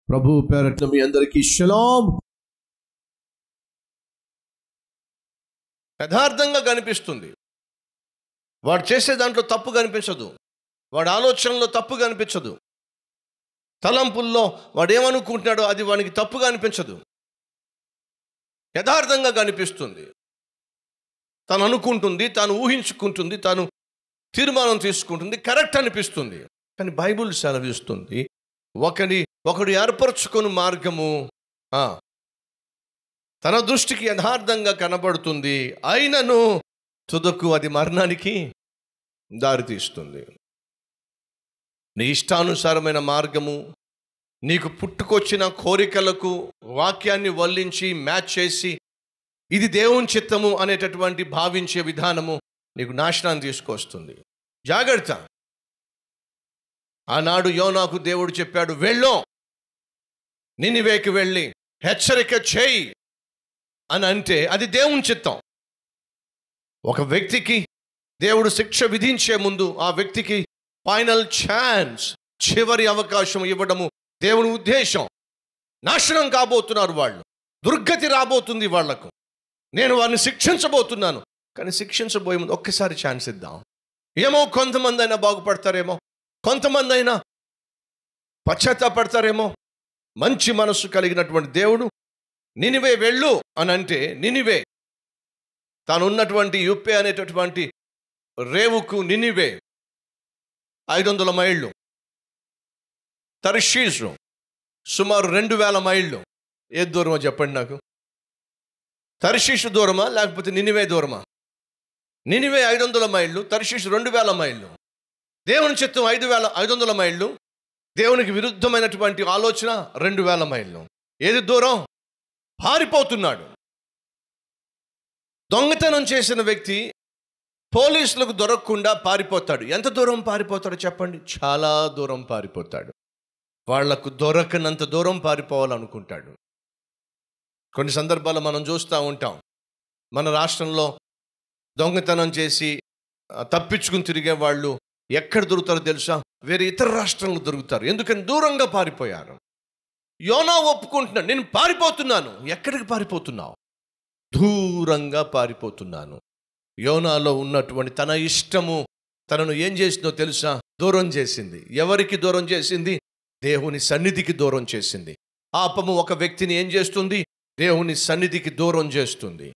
ప్రభు పేరట్న మీ అందరికీ షలాం యథార్థంగా కనిపిస్తుంది వాడు చేసే దాంట్లో తప్పు కనిపించదు వాడి ఆలోచనలో తప్పు కనిపించదు తలంపుల్లో వాడు ఏమనుకుంటున్నాడో అది వానికి తప్పుగా అనిపించదు యథార్థంగా కనిపిస్తుంది తను అనుకుంటుంది తాను ఊహించుకుంటుంది తాను తీర్మానం తీసుకుంటుంది కరెక్ట్ అనిపిస్తుంది కానీ బైబుల్ సెలవిస్తుంది ఒకని ఒకడు ఏర్పరచుకొని మార్గము ఆ, తన దృష్టికి యథార్థంగా కనబడుతుంది అయినను తుదకు అది మరణానికి దారితీస్తుంది నీ ఇష్టానుసారమైన మార్గము నీకు పుట్టుకొచ్చిన కోరికలకు వాక్యాన్ని వల్లించి మ్యాచ్ చేసి ఇది దేవుని చిత్తము అనేటటువంటి భావించే విధానము నీకు నాశనాన్ని తీసుకొస్తుంది జాగ్రత్త ఆనాడు యోనాకు దేవుడు చెప్పాడు వెళ్ళో నినివేకి వెళ్ళి హెచ్చరిక చేయి అని అంటే అది దేవుని చిత్తం ఒక వ్యక్తికి దేవుడు శిక్ష విధించే ముందు ఆ వ్యక్తికి ఫైనల్ ఛాన్స్ చివరి అవకాశం ఇవ్వడము దేవుని ఉద్దేశం నాశనం కాబోతున్నారు వాళ్ళు దుర్గతి రాబోతుంది వాళ్లకు నేను వారిని శిక్షించబోతున్నాను కానీ శిక్షించబోయే ముందు ఒక్కసారి ఛాన్స్ ఇద్దాం ఏమో కొంతమంది అయినా బాగుపడతారేమో కొంతమంది అయినా పశ్చాత్తాపడతారేమో మంచి మనస్సు కలిగినటువంటి దేవుడు నినివే వెళ్ళు అని అంటే నినివే తాను ఉన్నటువంటి యుప్పే అనేటటువంటి రేవుకు నినివే ఐదు వందల మైళ్ళు తర్షీసు సుమారు రెండు వేల మైళ్ళు ఏ దూరమో చెప్పండి నాకు తర్షీషు దూరమా లేకపోతే నినివే దూరమా నినివే ఐదు వందల మైళ్ళు తర్షీషు రెండు వేల మైళ్ళు దేవుని చిత్తం ఐదు వేల ఐదు వందల మైళ్ళు దేవునికి విరుద్ధమైనటువంటి ఆలోచన రెండు వేల మైళ్ళు ఏది దూరం పారిపోతున్నాడు దొంగతనం చేసిన వ్యక్తి పోలీసులకు దొరకకుండా పారిపోతాడు ఎంత దూరం పారిపోతాడో చెప్పండి చాలా దూరం పారిపోతాడు వాళ్లకు దొరకనంత దూరం పారిపోవాలనుకుంటాడు కొన్ని సందర్భాల్లో మనం చూస్తూ ఉంటాం మన రాష్ట్రంలో దొంగతనం చేసి ఆ, తప్పించుకుని తిరిగే వాళ్ళు ఎక్కడ దొరుకుతారో తెలుసా వేరే ఇతర రాష్ట్రంలో దొరుకుతారు ఎందుకని దూరంగా పారిపోయారు యోనా ఒప్పుకుంటున్నాడు నేను పారిపోతున్నాను ఎక్కడికి పారిపోతున్నావు దూరంగా పారిపోతున్నాను యోనాలో ఉన్నటువంటి తన ఇష్టము తనను ఏం చేసిందో తెలుసా దూరం చేసింది ఎవరికి దూరం చేసింది దేవుని సన్నిధికి దూరం చేసింది పాపము ఒక వ్యక్తిని ఏం చేస్తుంది దేవుని సన్నిధికి దూరం చేస్తుంది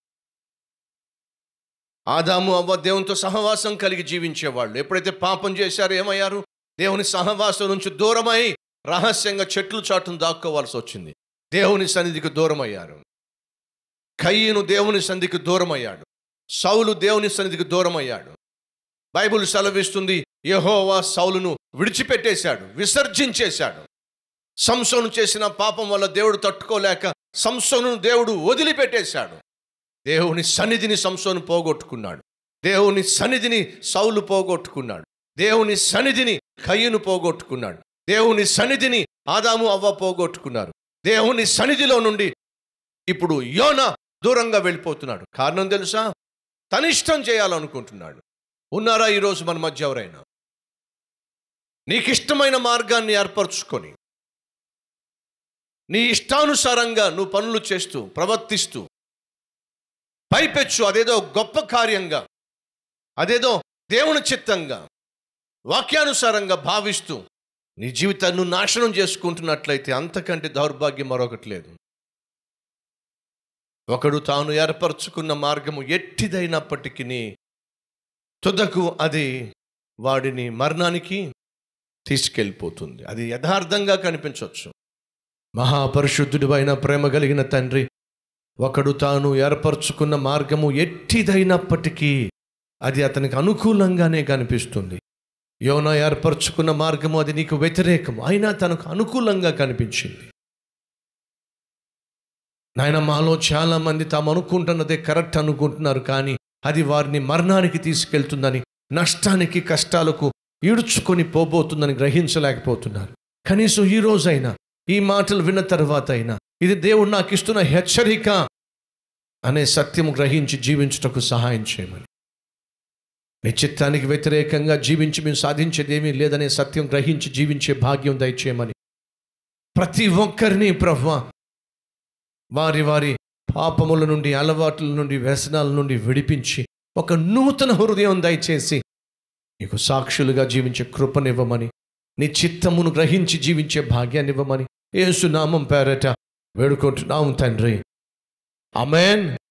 ఆదాము అవ్వ దేవునితో సహవాసం కలిగి జీవించేవాళ్ళు ఎప్పుడైతే పాపం చేశారో ఏమయ్యారు దేవుని సహవాసం నుంచి దూరమై రహస్యంగా చెట్లు చాటును దాక్కోవాల్సి వచ్చింది దేవుని సన్నిధికి దూరమయ్యారు కయ్యను దేవుని సన్నిధికి దూరమయ్యాడు సౌలు దేవుని సన్నిధికి దూరమయ్యాడు బైబిల్ సెలవిస్తుంది యెహోవా సౌలును విడిచిపెట్టేశాడు విసర్జించేశాడు సంసోను చేసిన పాపం వల్ల దేవుడు తట్టుకోలేక సంసోను దేవుడు వదిలిపెట్టేశాడు దేవుని సన్నిధిని సంసోను పోగొట్టుకున్నాడు దేవుని సన్నిధిని సౌలు పోగొట్టుకున్నాడు దేవుని సన్నిధిని కయ్యను పోగొట్టుకున్నాడు దేవుని సన్నిధిని ఆదాము అవ్వ పోగొట్టుకున్నారు దేవుని సన్నిధిలో నుండి ఇప్పుడు యోన దూరంగా వెళ్ళిపోతున్నాడు కారణం తెలుసా తనిష్టం చేయాలనుకుంటున్నాడు ఉన్నారా ఈరోజు మన మధ్య ఎవరైనా నీకు ఇష్టమైన మార్గాన్ని ఏర్పరచుకొని నీ ఇష్టానుసారంగా నువ్వు పనులు చేస్తూ ప్రవర్తిస్తూ పైపెచ్చు అదేదో గొప్ప కార్యంగా అదేదో దేవుని చిత్తంగా వాక్యానుసారంగా భావిస్తూ నీ జీవితాన్ని నువ్వు నాశనం చేసుకుంటున్నట్లయితే అంతకంటే దౌర్భాగ్యం మరొకటి లేదు ఒకడు తాను ఏర్పరచుకున్న మార్గము ఎట్టిదైనప్పటికీ తుదకు అది వాడిని మరణానికి తీసుకెళ్ళిపోతుంది అది యథార్థంగా కనిపించవచ్చు మహాపరిశుద్ధుడు అయిన ప్రేమ కలిగిన తండ్రి ఒకడు తాను ఏర్పరచుకున్న మార్గము ఎట్టిదైనప్పటికీ అది అతనికి అనుకూలంగానే కనిపిస్తుంది యోన ఏర్పరచుకున్న మార్గము అది నీకు వ్యతిరేకం అయినా తనకు అనుకూలంగా కనిపించింది నాయన మాలో చాలా మంది తాము అనుకుంటున్నదే కరెక్ట్ అనుకుంటున్నారు కానీ అది వారిని మరణానికి తీసుకెళ్తుందని నష్టానికి కష్టాలకు ఈడ్చుకొని పోబోతుందని గ్రహించలేకపోతున్నారు కనీసం ఈ రోజైనా ఈ మాటలు విన్న తర్వాత అయినా ఇది దేవుడు నాకు ఇస్తున్న హెచ్చరిక అనే సత్యము గ్రహించి జీవించుటకు సహాయం చేయమని నీ చిత్తానికి వ్యతిరేకంగా జీవించి మేము సాధించేదేమీ లేదనే సత్యం గ్రహించి జీవించే భాగ్యం దయచేయమని ప్రతి ఒక్కరిని ప్రభు వారి వారి పాపముల నుండి అలవాట్ల నుండి వ్యసనాల నుండి విడిపించి ఒక నూతన హృదయం దయచేసి నీకు సాక్షులుగా జీవించే కృపనివ్వమని నీ చిత్తమును గ్రహించి జీవించే భాగ్యాన్ని ఇవ్వమని యేసు నామం పేరట వేడుకుంటున్నాం తండ్రి అమెన్